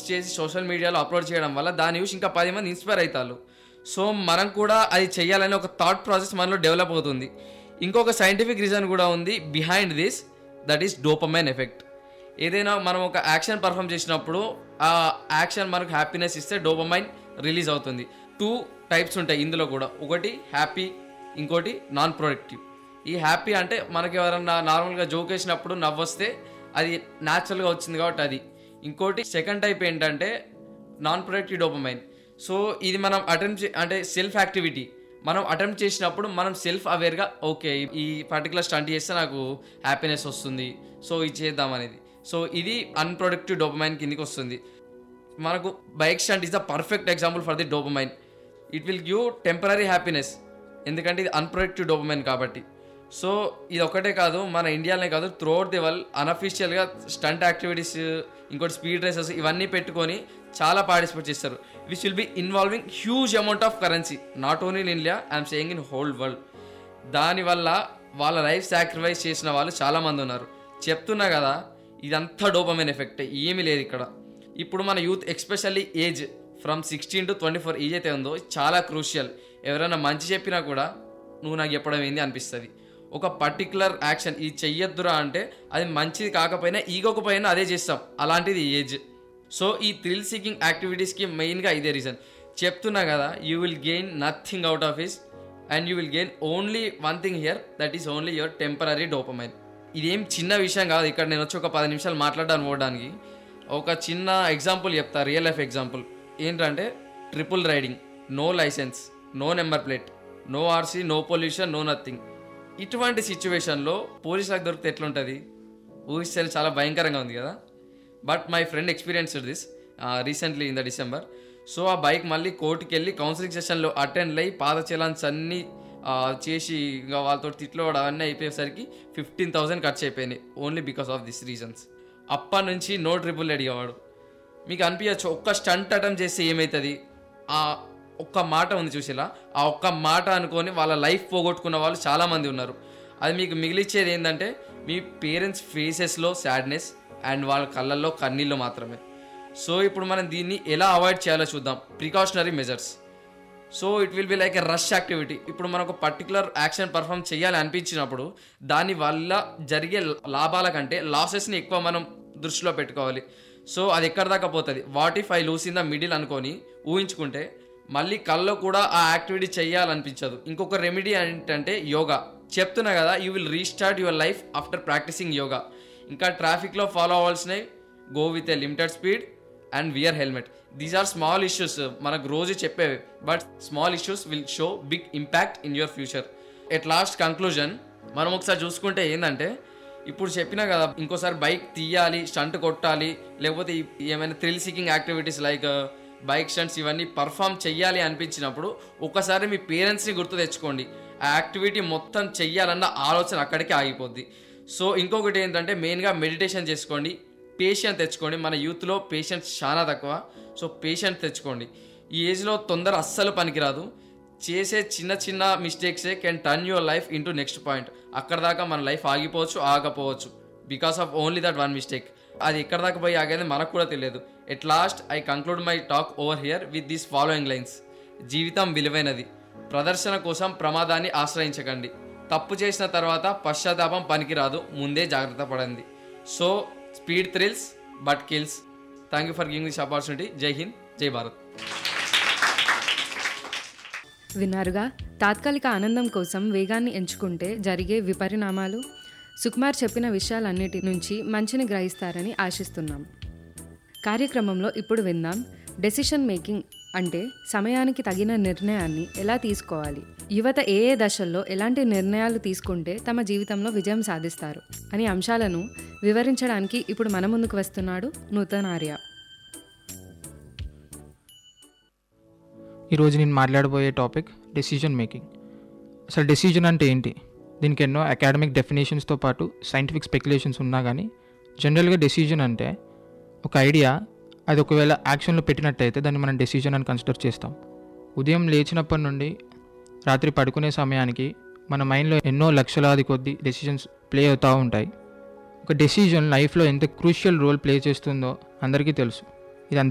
చేసి సోషల్ మీడియాలో అప్లోడ్ చేయడం వల్ల దాని చూసి ఇంకా పది మంది ఇన్స్పైర్ అవుతారు సో మనం కూడా అది చేయాలనే ఒక థాట్ ప్రాసెస్ మనలో డెవలప్ అవుతుంది ఇంకొక సైంటిఫిక్ రీజన్ కూడా ఉంది behind this that is dopamine effect ఏదైనా మనం ఒక యాక్షన్ పర్ఫామ్ చేసినప్పుడు ఆ యాక్షన్ మనకు హ్యాపీనెస్ ఇస్తే డోపమైన్ రిలీజ్ అవుతుంది టూ టైప్స్ ఉంటాయి ఇందులో కూడా ఒకటి హ్యాపీ ఇంకోటి నాన్ ప్రొడక్టివ్ ఈ హ్యాపీ అంటే మనకి ఎవరన్నా నార్మల్గా జోక్ వేసినప్పుడు నవ్వొస్తే అది న్యాచురల్గా వచ్చింది కాబట్టి అది ఇంకోటి సెకండ్ టైప్ ఏంటంటే నాన్ ప్రొడక్టివ్ డోపమైన్ సో ఇది మనం అటెంప్ట్ అంటే సెల్ఫ్ యాక్టివిటీ మనం అటెంప్ట్ చేసినప్పుడు మనం సెల్ఫ్ అవేర్గా ఓకే ఈ పర్టికులర్ స్టంట్ చేస్తే నాకు హ్యాపీనెస్ వస్తుంది సో ఇది చేద్దాం అనేది సో ఇది అన్ప్రొడక్టివ్ డోపమైన్ కిందికి వస్తుంది మనకు bike stunt is the perfect example for the dopamine it will give temporary happiness ఎందుకంటే ఇది అన్ప్రొడక్టివ్ డోపమైన్ కాబట్టి సో ఇది ఒకటే కాదు మన ఇండియాలోనే కాదు త్రూఅవుట్ ది వరల్డ్ అన్అఫీషియల్గా స్టంట్ యాక్టివిటీస్ ఇంకోటి స్పీడ్ రేసెస్ ఇవన్నీ పెట్టుకొని చాలా పార్టిసిపేట్ చేస్తారు which will be involving huge amount of currency not only in India I'm saying in whole world దానివల్ల వాళ్ళ లైఫ్ సాక్రిఫైస్ చేసిన వాళ్ళు చాలామంది ఉన్నారు చెప్తున్నా కదా ఇదంతా డోపమైన్ ఎఫెక్ట్ ఏమీ లేదు ఇక్కడ ఇప్పుడు మన youth especially age from sixteen to twenty four age అయితే ఉందో చాలా క్రూషియల్ ఎవరైనా మంచి చెప్పినా కూడా నువ్వు నాకు చెప్పడం ఏంది అనిపిస్తుంది ఒక పర్టికులర్ యాక్షన్ ఇది చెయ్యొద్దురా అంటే అది మంచిది కాకపోయినా ఈగోకు పైన అదే చేస్తాం అలాంటిది ఏజ్ సో ఈ థ్రిల్ సీకింగ్ యాక్టివిటీస్కి మెయిన్గా ఇదే రీజన్ చెప్తున్నా కదా you will gain nothing out of this and you will gain only one thing here that is only your temporary dopamine ఇదేం చిన్న విషయం కాదు ఇక్కడ నేను వచ్చి ఒక పది నిమిషాలు మాట్లాడడానికి పోవడానికి ఒక చిన్న ఎగ్జాంపుల్ చెప్తా రియల్ లైఫ్ ఎగ్జాంపుల్ ఏంటంటే triple riding no license no number plate no RC no pollution no nothing ఇటువంటి సిచ్యువేషన్లో పోలీసులకు దొరికితే ఎట్లుంటుంది ఊహిస్తే చాలా భయంకరంగా ఉంది కదా but my friend experienced this recently in the December so ఆ బైక్ మళ్ళీ కోర్టుకి వెళ్ళి కౌన్సిలింగ్ సెషన్లో అటెండ్ అయ్యి పాత చలాన్స్ అన్నీ ఆ, చేసి ఇంకా వాళ్ళతో తిట్లు పడడం అవన్నీ అయిపోయేసరికి ఫిఫ్టీన్ థౌసండ్ ఖర్చు అయిపోయినాయి only because of this reasons అప్పటి నుంచి నో ట్రిపుల్ అడిగేవాడు మీకు అనిపించచ్చు ఒక్క స్టంట్ అటెంప్ట్ చేస్తే ఏమవుతుంది ఆ ఒక్క మాట ఉంది చూసేలా ఆ ఒక్క మాట అనుకొని వాళ్ళ లైఫ్ పోగొట్టుకున్న వాళ్ళు చాలామంది ఉన్నారు అది మీకు మిగిలిచ్చేది ఏంటంటే మీ పేరెంట్స్ ఫేసెస్లో సాడ్నెస్ అండ్ వాళ్ళ కళ్ళల్లో కన్నీళ్ళు మాత్రమే సో ఇప్పుడు మనం దీన్ని ఎలా అవాయిడ్ చేయాలో చూద్దాం precautionary measures so it will be like a rush activity ఇప్పుడు మనకు పర్టికులర్ యాక్షన్ పర్ఫామ్ చేయాలి అనిపించినప్పుడు దాని వల్ల జరిగే లాభాల కంటే లాసెస్ని ఎక్కువ మనం దృష్టిలో పెట్టుకోవాలి సో అది ఎక్కడ దాకా పోతుంది what if I lose in the middle అనుకొని ఊహించుకుంటే మళ్ళీ కల్లో కూడా ఆ యాక్టివిటీ చేయాలనిపించదు ఇంకొక రెమెడీ ఏంటంటే యోగా చెప్తున్నా కదా you will restart your life after practicing yoga ఇంకా ట్రాఫిక్లో ఫాలో అవ్వాల్సినవి go with a limited speed and wear helmet these are small issues మనకు రోజు చెప్పేవి but small issues will show big impact in your future at last conclusion మనం ఒకసారి చూసుకుంటే ఏంటంటే ఇప్పుడు చెప్పినా కదా ఇంకోసారి బైక్ తీయాలి స్టంట్ కొట్టాలి లేకపోతే ఈ- ఏమైనా thrill seeking activities like bike stunts ఇవన్నీ పర్ఫామ్ చెయ్యాలి అనిపించినప్పుడు ఒకసారి మీ పేరెంట్స్ని గుర్తు తెచ్చుకోండి ఆ యాక్టివిటీ మొత్తం చెయ్యాలన్న ఆలోచన అక్కడికే ఆగిపోద్ది సో ఇంకొకటి ఏంటంటే మెయిన్గా మెడిటేషన్ చేసుకోండి పేషెంట్ తెచ్చుకోండి మన యూత్లో పేషెంట్స్ చాలా తక్కువ సో పేషెంట్ తెచ్చుకోండి ఈ ఏజ్లో తొందర అస్సలు పనికిరాదు చేసే చిన్న చిన్న మిస్టేక్సే can turn your life into next point అక్కడ దాకా మన లైఫ్ ఆగిపోవచ్చు ఆగపోవచ్చు because of only that one mistake అది ఎక్కడ దాకా పోయి ఆగేది మనకు కూడా తెలియదు at last I conclude my talk over here with these following lines జీవితం విలువైనది ప్రదర్శన కోసం ప్రమాదాన్ని ఆశ్రయించకండి తప్పు చేసిన తర్వాత పశ్చాత్తాపం పనికిరాదు ముందే జాగ్రత్త పడండి so speed thrills but kills thank you for giving this opportunity జై హింద్ జై భారత్ విన్నారుగా తాత్కాలిక ఆనందం కోసం వేగాన్ని ఎంచుకుంటే జరిగే విపరిణామాలు సుకుమార్ చెప్పిన విషయాలన్నిటి నుంచి మంచిని గ్రహిస్తారని ఆశిస్తున్నాం కార్యక్రమంలో ఇప్పుడు విందాం డెసిషన్ మేకింగ్ అంటే సమయానికి తగిన నిర్ణయాన్ని ఎలా తీసుకోవాలి యువత ఏ ఏ దశల్లో ఎలాంటి నిర్ణయాలు తీసుకుంటే తమ జీవితంలో విజయం సాధిస్తారు అనే అంశాలను వివరించడానికి ఇప్పుడు మన ముందుకు వస్తున్నాడు నూతన్ ఆర్య ఈరోజు నేను మాట్లాడబోయే టాపిక్ డెసిజన్ మేకింగ్ అసలు డెసిజన్ అంటే ఏంటి దీనికి ఎన్నో అకాడమిక్ డెఫినేషన్స్తో పాటు సైంటిఫిక్ స్పెక్యులేషన్స్ ఉన్నా కానీ జనరల్గా డెసిజన్ అంటే ఒక ఐడియా అది ఒకవేళ యాక్షన్లో పెట్టినట్టయితే దాన్ని మనం డెసిజన్ అని కన్సిడర్ చేస్తాం ఉదయం లేచినప్పటి నుండి రాత్రి పడుకునే సమయానికి మన మైండ్లో ఎన్నో లక్షలాది కొద్ది డెసిజన్స్ ప్లే అవుతూ ఉంటాయి ఒక డెసిజన్ లైఫ్లో ఎంత క్రూషియల్ రోల్ ప్లే చేస్తుందో అందరికీ తెలుసు